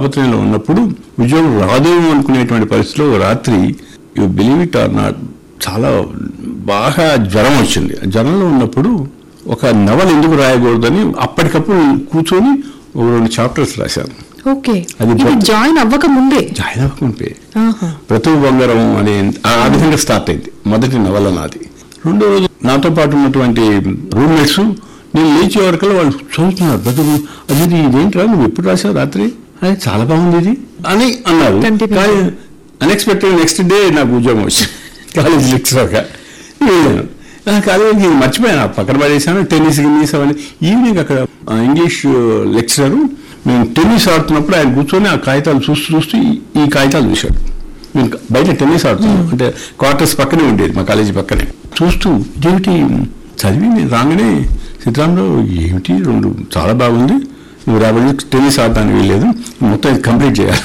తాపత్రయంలో ఉన్నప్పుడు ఉద్యోగం రాదేమో అనుకునేటువంటి పరిస్థితిలో ఒక రాత్రి you believe it or not చాలా బాగా జ్వరం వచ్చింది ఆ జ్వరంలో ఉన్నప్పుడు ఒక నవల ఎందుకు రాయకూడదని అప్పటికప్పుడు కూర్చొని ఒక రెండు చాప్టర్స్ రాశాను ఓకే అది ఇది బొ- జాయిన్ అవ్వక ముందే జాయిన్ అవ్వకుంటే ఆహా. ప్రతి బంగారం అనే ఆ విధంగా స్టార్ట్ అయింది మొదటి నవల నాది రెండో రోజు నాతో పాటు ఉన్నటువంటి రూమ్మేట్స్ నేను లేచే వరకు వాళ్ళు చదువుతున్నారు బ్రతుకు అది ఇదేంట్రా నువ్వు ఎప్పుడు రాసావు రాత్రి అది చాలా బాగుంది ఇది అని అన్నారు Continue. కానీ అన్ఎక్స్పెక్టెడ్ నెక్స్ట్ డే నాకు ఉద్యోగం వచ్చింది కాలేజ్ లెక్చరర్గా వెళ్ళాను ఆ కాలేజీకి మర్చిపోయాను ఆ పక్కన పడేసాను టెన్నిస్ గిన్నీస్ అవన్నీ ఈవినింగ్ అక్కడ ఆ ఇంగ్లీష్ లెక్చరర్ మేము టెన్నిస్ ఆడుతున్నప్పుడు ఆయన కూర్చొని ఆ కాగితాలు చూస్తూ చూస్తూ ఈ- ఈ కాగితాలు చూశాడు మేము బయట టెన్నిస్ ఆడుతున్నాం అంటే క్వార్టర్స్ పక్కనే ఉండేది మా కాలేజీ పక్కనే చూస్తూ ఇదేమిటి చదివి నేను రాగానే సీతారాంరావు ఏమిటి రెండు చాలా బాగుంది నువ్వు రాబడి టెన్నిస్ ఆడడానికి వెళ్ళలేదు మొత్తం ఇది కంప్లీట్ చేయాలి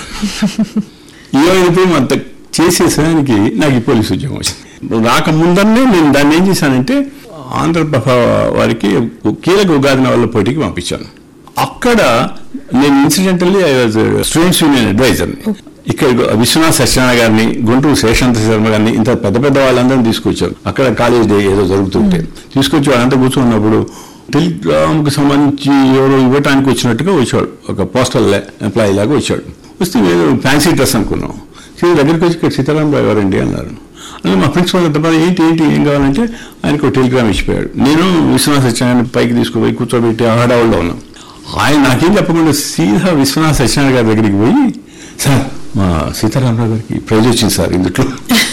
ఏమైనప్పుడు అంత చేసే సమయానికి నాకు ఈ పోలీసు ఉద్యోగం వచ్చింది రాకముందనే నేను దాన్ని ఏం చేశానంటే ఆంధ్రప్రభ వారికి కీలక ఉగాది నవల్ల పోటీకి పంపించాను అక్కడ నేను incidentally I was students union advisor ఇక్కడ విశ్వనాథ్ సత్యనారాయణ గారిని గుంటూరు శేషాంత శర్మ గారిని ఇంత పెద్ద పెద్ద వాళ్ళందరినీ తీసుకొచ్చారు అక్కడ కాలేజ్ డే ఏదో జరుగుతుంటే తీసుకొచ్చి వాళ్ళంతా కూర్చున్నప్పుడు టెలిగ్రామ్కి సంబంధించి ఎవరో ఇవ్వటానికి వచ్చినట్టుగా వచ్చాడు ఒక పోస్టల్ ఎంప్లాయీ లాగా వచ్చాడు వస్తే నేను ఫ్యాన్సీ డ్రెస్ అనుకున్నాం సీత దగ్గరికి వచ్చి ఇక్కడ సీతారామరావు ఎవరండి అన్నారు అలా మా ప్రిన్సిపల్ అంత బాగా ఏంటి ఏంటి ఏం కావాలంటే ఆయనకు ఒక టెలిగ్రామ్ ఇచ్చిపోయాడు నేను విశ్వనాథ్ సత్యనారాయణ పైకి తీసుకుపోయి కూర్చోబెట్టి ఆడావుల్లో ఉన్నాం ఆయన నాకేం చెప్పకుండా సీదా విశ్వనాథ్ సత్యనారాయణ గారి దగ్గరికి పోయి సార్ మా సీతారామరావు గారికి ప్రైజ్ వచ్చింది సార్ ఇందుట్లో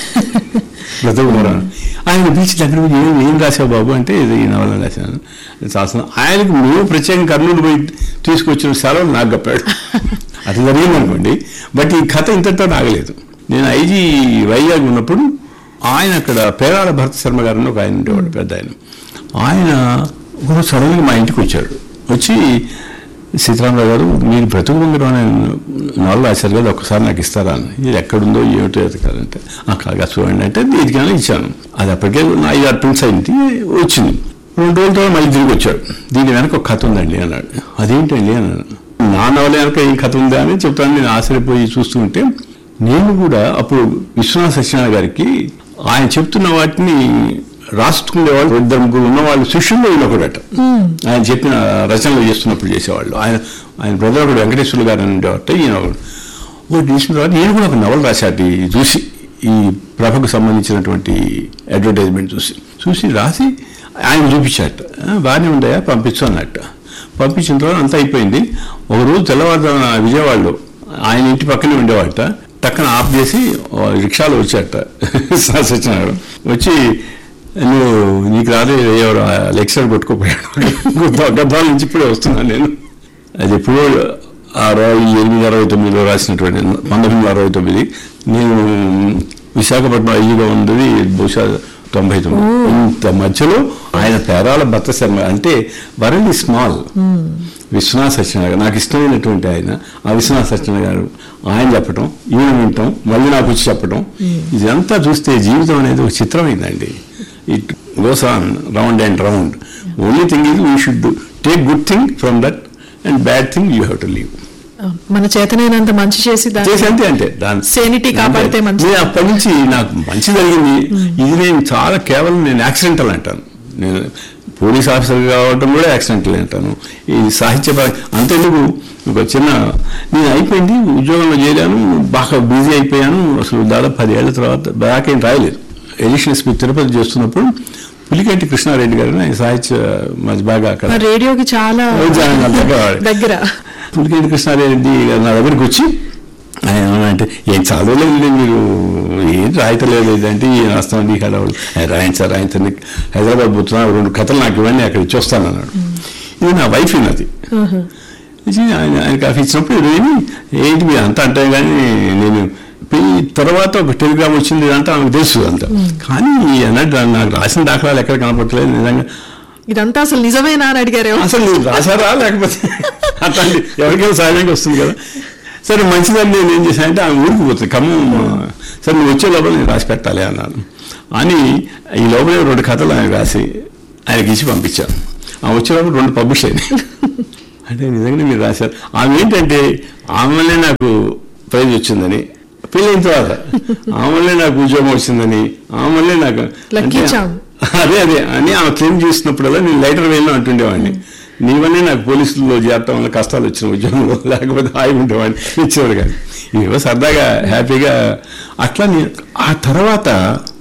బ్రతకుమారాను ఆయన పిలిచి దగ్గర పోయి ఏం ఏం రాశావు బాబు అంటే ఇది ఈ నవల రాశాను శాసనం ఆయనకు నువ్వు ప్రత్యేకంగా కర్నూలు పోయి తీసుకొచ్చిన సెలవు నాకు గప్పాడు అట్లా జరిగిందనుకోండి బట్ ఈ కథ ఇంతటితో ఆగలేదు నేను ఐజీ వైజాగ్ ఉన్నప్పుడు ఆయన అక్కడ పేరాల భరత శర్మ గారు అని ఒక ఆయన ఉండేవాడు పెద్ద ఆయన ఆయన ఒక సడన్గా మా ఇంటికి వచ్చాడు వచ్చి సీతారామరావు గారు మీరు బ్రతుకు బంగారం అనే నవల రాశారు కదా ఒక్కసారి నాకు ఇస్తారా అని ఇది ఎక్కడుందో ఏమిటో ఎతకాలంటే ఆ కాగా చూడండి అంటే దీనికైనా ఇచ్చాను అది అప్పటికే నా ఐదు ఆరు ప్రింట్స్ అయింది వచ్చింది రెండు రోజుల తర్వాత మళ్ళీ తిరిగి వచ్చాడు దీని వెనక ఒక కథ ఉందండి అన్నాడు అదేంటండి అన్నాడు నా నవల వెనక ఈ కథ ఉందా అని చెప్తాను నేను ఆశ్చర్యపోయి చూస్తూ ఉంటే నేను కూడా అప్పుడు విశ్వనాథ సత్యనారాయణ గారికి ఆయన చెప్తున్న వాటిని రాసుకునే వాళ్ళు ఇద్దరు ముగ్గురు ఉన్న వాళ్ళు శిష్యుల్లో ఈయన ఒకడట ఆయన చెప్పిన రచనలు చేస్తున్నప్పుడు చేసేవాళ్ళు ఆయన ఆయన బ్రదర్ ఒకడు వెంకటేశ్వర గారు అని ఉండేవాట ఈయన ఒకడు ఒకటి చేసిన తర్వాత ఈయన కూడా ఒక నవల రాశాడు ఈ చూసి ఈ ప్రభకు సంబంధించినటువంటి అడ్వర్టైజ్మెంట్ చూసి చూసి రాసి ఆయన చూపించాట "ఆ, బాగానే ఉందాయా పంపించు అన్నట్ట పంపించిన తర్వాత అంతా అయిపోయింది ఒక రోజు తెల్లవారుజామున విజయవాడలో ఆయన ఇంటి పక్కనే ఉండేవాట టక్కన ఆఫ్ చేసి ఓ రిక్షాలో వచ్చాట సత్యనారాయణ వచ్చి నువ్వు నీకు రాదే ఎవరు లెక్చర్ కొట్టుకోపోయాడు గద్దాల నుంచి ఇప్పుడే వస్తున్నాను నేను అది ఎప్పుడో అరవై ఎనిమిది అరవై తొమ్మిదిలో రాసినటువంటి పంతొమ్మిది వందల అరవై తొమ్మిది నేను విశాఖపట్నం అయ్యిగా ఉన్నది బహుశా తొంభై తొమ్మిది ఇంత మధ్యలో ఆయన పేరాల భర్త శర్మ అంటే వరల్డ్ స్మాల్ విశ్వనాథ్ సత్యనారాయణ గారు నాకు ఇష్టమైనటువంటి ఆయన ఆ విశ్వనాథ్ సత్యనారాయణ గారు ఆయన చెప్పటం ఈయన వింటాం మళ్ళీ నాకు వచ్చి చెప్పటం ఇదంతా చూస్తే జీవితం అనేది ఒక చిత్రమైందండి it goes on round and round only thing is we should take good thing from that and bad thing you have to leave మన చేతనైనంత మంచి చేసి దాన్ని చేసి అంతే అంతే దాని Sanity కాపాడితే మంచిది. నేను అప్పటి నుంచి నాకు మంచి జరిగింది ఇది నేను చాలా కేవలం నేను యాక్సిడెంటల్ అంటాను నేను పోలీస్ ఆఫీసర్ కావడం కూడా యాక్సిడెంటల్ అంటాను ఈ సాహిత్య పర- అంతెందుకు ఒక చిన్న నేను అయిపోయింది ఉద్యోగంలో చేరాను బాగా బిజీ అయిపోయాను అసలు దాదాపు పదేళ్ల తర్వాత బాకేం రాయలేదు ఎడిషనల్ స్పీచ్ తిరుపతి చేస్తున్నప్పుడు పులికంటి కృష్ణారెడ్డి గారు ఆయన సాహిత్య మధ్య బాగా అక్కడ ఆ రేడియోకి చాలా చాలా దగ్గర. దగ్గర పులికేటి కృష్ణారెడ్డి గారు నా దగ్గరికి వచ్చి ఆయన ఏమన్నా ఏం చదవలేదు మీరు ఏం రాయతలేదు ఇదంటే ఈయన వస్తాం నీకు అడవాళ్ళు రాయించారు రాయించండి హైదరాబాద్ పోతున్నా రెండు కథలు నాకు ఇవ్వండి అక్కడ ఇచ్చి వస్తాను అన్నాడు ఇది నా వైఫ్ అది ఆహా. ఇచ్చి ఆయన ఆయన కాఫీ ఇచ్చినప్పుడు ఇది ఏమి ఏంటి మీరు అంతా అంటే కానీ నేను పెళ్లి తర్వాత ఒక టెలిగ్రామ్ వచ్చింది ఇదంతా నాకు తెలుసు అంతా కానీ అన్నట్టు నాకు రాసిన దాఖలాలు ఎక్కడ కనపడలేదు నిజంగా ఇదంతా అసలు నిజమేనా అని అడిగారేమో అసలు మీరు రాశారా లేకపోతే అట్లాంటి ఎవరికైనా సహాయంగా వస్తుంది కదా సరే మంచిదని నేను ఏం చేశానంటే ఆమె ఊరికి పోతుంది ఖమ్మం సరే నువ్వు వచ్చే లోపల నేను రాసి పెట్టాలి అన్నాను అని ఈ లోపలే రెండు కథలు ఆయన రాసి ఆయనకి ఇచ్చి పంపించాను ఆ వచ్చే లోపల రెండు పబ్లిష్ అయినాయి అంటే నిజంగానే మీరు రాశారు ఆమె ఏంటంటే ఆమె వల్లే నాకు ప్రైజ్ వచ్చిందని పెళ్ళైన తర్వాత ఆమె వల్లే నాకు ఉద్యోగం వచ్చిందని ఆమె వల్లే నాకు Lucky అంటే- charm. అదే అదే అని ఆమె క్లెయిమ్ చేసినప్పుడల్లా నేను లైటర్ వేలో అంటుండేవాడిని నీ వల్లే నాకు పోలీసుల్లో చేరటం వల్ల కష్టాలు వచ్చిన ఉద్యోగంలో లేకపోతే హాయి ఉండేవాడిని ఇచ్చేవారు కానీ ఇవేవో సరదాగా హ్యాపీగా అట్లా నేను ఆ తర్వాత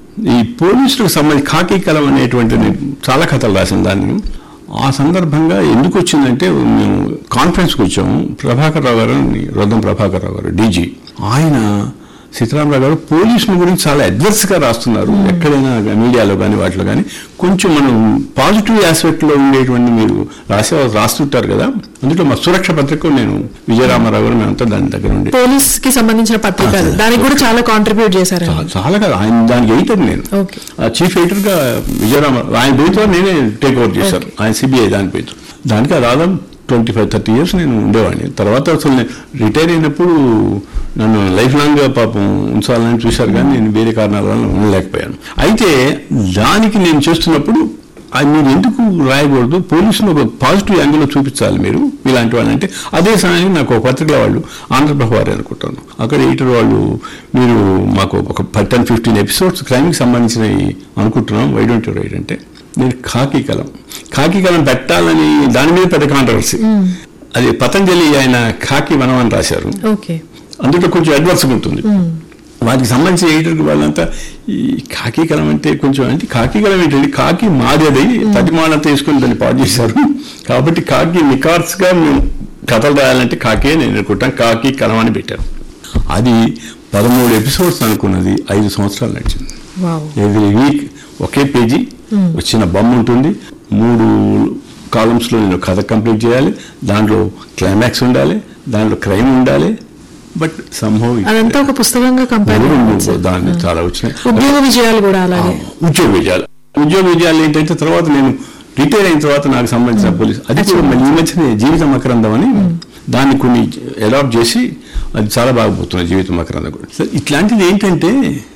ఈ పోలీసులకు సంబంధించి కాకి కలం అనేటువంటిది చాలా కథలు రాసిన దాన్ని ఆ సందర్భంగా ఎందుకు వచ్చిందంటే మేము కాన్ఫరెన్స్కి వచ్చాము ప్రభాకర్ రావు గారు అని, రొద్దం ప్రభాకర్ రావు గారు డీజీ ఆయన సీతారామరావు గారు పోలీసుల గురించి చాలా అడ్వర్స్ గా రాస్తున్నారు ఎక్కడైనా మీడియాలో కానీ వాటిలో కానీ కొంచెం మనం పాజిటివ్ ఆస్పెక్ట్ లో ఉండేటువంటి మీరు రాసే రాస్తుంటారు కదా అందులో మా సురక్ష పత్రిక నేను విజయరామారావు గారు మేమంతా దాని దగ్గర ఉండి పోలీస్ కి సంబంధించిన పత్రిక అది. దానికి కూడా చాలా కాంట్రిబ్యూట్ చేశారు చాలా- చాలా కదా ఆయన దానికి ఎడిటర్ నేను ఓకే చీఫ్ ఎడిటర్ గా విజయరామారావు ఆయన పేరుతో నేనే టేక్ ఓవర్ చేశాను ఆయన సిబిఐ దాని పేరు దానికి ఆ దాదాపు ట్వంటీ ఫైవ్ థర్టీ ఇయర్స్ నేను ఉండేవాడిని తర్వాత అసలు నేను రిటైర్ అయినప్పుడు నన్ను లైఫ్ లాంగ్ గా పాపం ఉంచాలని చూశారు కానీ నేను వేరే కారణాల వల్ల ఉండలేకపోయాను అయితే దానికి నేను చేస్తున్నప్పుడు అది మీరు ఎందుకు రాయకూడదు పోలీసులు ఒక పాజిటివ్ యాంగిల్లో చూపించాలి మీరు ఇలాంటి వాళ్ళు అంటే అదే సమయానికి నాకు ఒక పత్రికల వాళ్ళు ఆంధ్రప్రభ వారే అనుకుంటాను అక్కడ ఎడిటర్ వాళ్ళు మీరు మాకు ఒక టెన్ ఫిఫ్టీన్ ఎపిసోడ్స్ క్రైమ్కి సంబంధించినవి అనుకుంటున్నాం వై డోంట్ యూ రైట్ అంటే నేను కాకి కలం కాకి కలం పెట్టాలని దాని మీద పెద్ద కాంట్రవర్సీ అది పతంజలి ఆయన కాకి వనం అని రాశారు ఓకే అందులో కొంచెం అడ్వర్స్ ఉంటుంది వాటికి సంబంధించిన ఎడిటర్కి వాళ్ళంతా ఈ కాకి కలం అంటే కొంచెం అంటే కాకి కలం ఏంటంటే కాకి మాదేది తటిమానంతా వేసుకుని దాన్ని పాడు చేశారు కాబట్టి కాకి నికార్స్గా మేము కథలు రాయాలంటే కాకే నేను అనుకుంటాను కాకి కలం అని పెట్టాను అది పదమూడు ఎపిసోడ్స్ అనుకున్నది ఐదు సంవత్సరాలు నడిచింది వావ్ ఎవ్రీ వీక్ ఒకే పేజీ వచ్చిన బొమ్మ ఉంటుంది మూడు కాలమ్స్ లో నేను కథ కంప్లీట్ చేయాలి దాంట్లో క్లైమాక్స్ ఉండాలి దాంట్లో క్రైమ్ ఉండాలి బట్ సంభవ్ అదంతా ఒక పుస్తకంగా కంపేర్ దాన్ని చాలా వచ్చినాయి ఉద్యోగ విజయాలు కూడా అలాగే ఉద్యోగ విజయాలు ఉద్యోగ విజయాలు ఏంటంటే తర్వాత నేను రిటైర్ అయిన తర్వాత నాకు సంబంధించిన పోలీస్ అది కూడా మళ్ళీ ఈ మధ్యనే జీవిత మకరందం అని దాన్ని కొన్ని అడాప్ట్ చేసి అది చాలా బాగా పోతుంది జీవిత మకరందం కూడా సో ఇట్లాంటిది ఏంటంటే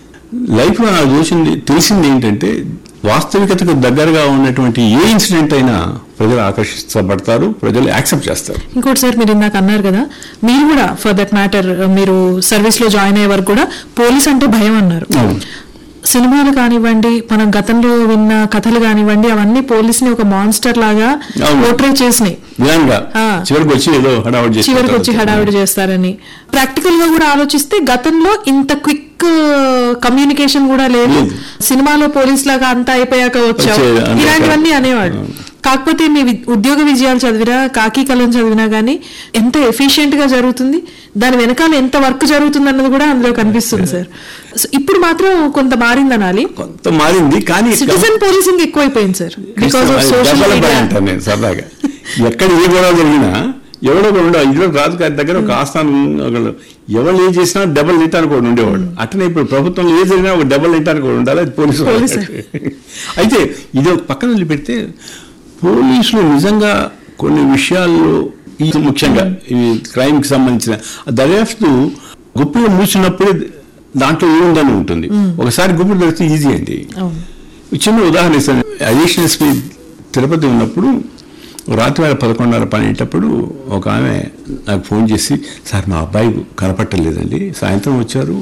లైఫ్లో నాకు చూసింది తెలిసింది ఏంటంటే వాస్తవికతకు దగ్గరగా ఉన్నటువంటి ఏ ఇన్సిడెంట్ అయినా ప్రజలు ఆకర్షించబడతారు ప్రజలు యాక్సెప్ట్ చేస్తారు ఇంకోటి సార్ మీరు ఇందాక అన్నారు కదా మీరు కూడా ఫర్ దట్ మ్యాటర్ మీరు సర్వీస్ లో జాయిన్ అయ్యే వరకు కూడా పోలీస్ అంటే భయం అన్నారు అవును. సినిమాలు కానివ్వండి మనం గతంలో విన్న కథలు కానివ్వండి అవన్నీ పోలీస్ ని ఒక మాన్స్టర్ లాగా అవును. పోర్ట్రేట్ చేసినాయి విధానంగా ఆ. చివరికి వచ్చి ఏదో హడావుడి చేసి చివరికి వచ్చి హడావిడి చేస్తారని ప్రాక్టికల్ గా కూడా ఆలోచిస్తే గతంలో ఇంత క్విక్ కమ్యూనికేషన్ కూడా లేదు లేదు. సినిమాలో పోలీస్ లాగా అంతా అయిపోయాక వచ్చావు వచ్చే- అంతే ఇలాంటివన్నీ కదా. అనేవాడు అవును. కాకపోతే మీ వి- ఉద్యోగ విజయాలు చదివినా కాకి కలం చదివినా గానీ ఎంత ఎఫిషియెంట్ గా జరుగుతుంది దాని వెనకాల ఎంత వర్క్ జరుగుతుంది అన్నది కూడా అందులో కనిపిస్తుంది సార్ సో ఇప్పుడు మాత్రం కొంత మారింది అనాలి కొంత మారింది కానీ సిటిజన్ పోలీసింగ్ ఎక్కువైపోయింది సార్ బికాస్ ఆఫ్ సోషల్ డబ్బల భయం మీడియా అంటాను నేను సరదాగా ఎక్కడ ఏ గొడవ జరిగినా ఎవడో ఒకడు ఉండే ఇంట్లో రాజు గారి దగ్గర ఒక ఆస్థానం ఒకళ్ళు ఎవరు ఏం చేసినా డబల్ తింటానికి కూడా ఉండేవాడు అట్లనే ఇప్పుడు ప్రభుత్వంలో ఏ జరిగినా ఒక డబల్ తింటానికి కూడా ఉండాలి అది పోలీసు వాళ్ళు. పోలీసు. అయితే ఇది ఒక పక్కన వదిలిపెడితే పోలీసులు నిజంగా కొన్ని విషయాల్లో ఇది ముఖ్యంగా ఈ క్రైమ్ కి సంబంధించిన ఆ దర్యాప్తు గుప్పిలో మూసినప్పుడు దాంట్లో ఏముందని ఉంటుంది ఒకసారి గుప్పిలు పెడితే ఈజీ అండి అవును చిన్న ఉదాహరణ ఇస్తాను అడిషనల్ ఎస్పీ తిరుపతి ఉన్నప్పుడు రాత్రి వేళ పదకొండున్నర పనేటప్పుడు ఒక ఆమె నాకు ఫోన్ చేసి సార్ మా అబ్బాయి కనపట్టలేదండి సాయంత్రం వచ్చారు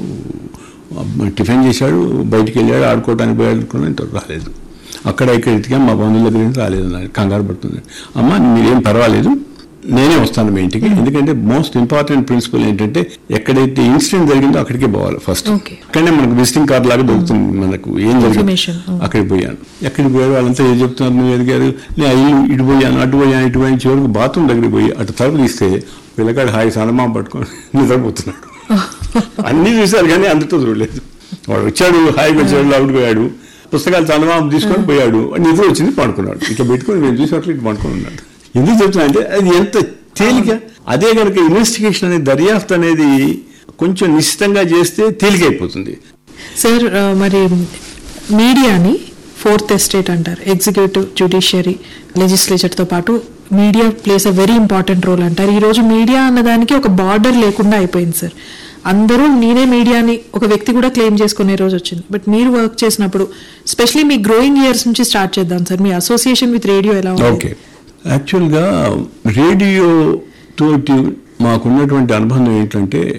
అబ్బాయి టిఫిన్ చేశాడు బయటికి వెళ్ళాడు ఆడుకోవడానికి పోయాడు అనుకున్నాను ఇంత రాలేదు అక్కడ ఇక్కడ ఎతికా మా బంధువుల దగ్గర నుంచి రాలేదు అన్నాడు కంగారు పడుతుంది అమ్మ మీరేం పర్వాలేదు నేనే వస్తాను మీ ఇంటికి ఎందుకంటే మోస్ట్ ఇంపార్టెంట్ ప్రిన్సిపల్ ఏంటంటే ఎక్కడైతే ఇన్సిడెంట్ జరిగిందో అక్కడికే పోవాలి ఫస్ట్ Okay. అక్కడనే మనకు విజిటింగ్ కార్డ్ లాగా దొరుకుతుంది మనకు ఏం జరిగింది Information, oh. అక్కడికి పోయాను ఎక్కడికి పోయారు వాళ్ళంతా ఏం చెప్తున్నారు నువ్వు ఎదిగారు నేను అయ్యి ఇటు పోయాను అటు పోయాను ఇటు పోయాను చివరికి బాత్రూమ్ దగ్గరికి పోయి అటు తలుపు తీస్తే పిల్లగాడు హాయి సనమా పట్టుకొని నిద్రపోతున్నాడు అన్నీ చూశారు కానీ అందుతో చూడలేదు వాడు వచ్చాడు హాయిగా వచ్చాడు లోపలికి పోయాడు పుస్తకాలు చందమామ తీసుకొని పోయాడు వాడు నిద్ర వచ్చింది పడుకున్నాడు ఇట్లా పెట్టుకొని నేను చూసినట్లు ఇట్లా పడుకొని ఉన్నాడు ఎందుకు చెప్తున్నా అంటే అది ఎంత తేలిక అదే కనుక ఇన్వెస్టిగేషన్ అనేది దర్యాప్తు అనేది కొంచెం నిశ్చితంగా చేస్తే తేలికైపోతుంది సార్ ఆ, మరి మీడియాని ఫోర్త్ ఎస్టేట్ అంటారు ఎగ్జిక్యూటివ్ జ్యుడిషియరీ లెజిస్లేచర్ తో పాటు media plays a very important role అంటారు ఈ రోజు మీడియా అన్నదానికి ఒక బార్డర్ లేకుండా అయిపోయింది సార్ అందరూ నేనే మీడియాని ఒక వ్యక్తి కూడా క్లెయిమ్ చేసుకునే రోజు వచ్చింది బట్ మీరు వర్క్ చేసినప్పుడు స్పెషలీ మీ గ్రోయింగ్ ఇయర్స్ నుంచి స్టార్ట్ చేద్దాం సార్ మీ అసోసియేషన్ విత్ రేడియో ఎలా ఉంది ఓకే యాక్చువల్గా రేడియో తోటి మాకున్నటువంటి అనుబంధం ఏంటంటే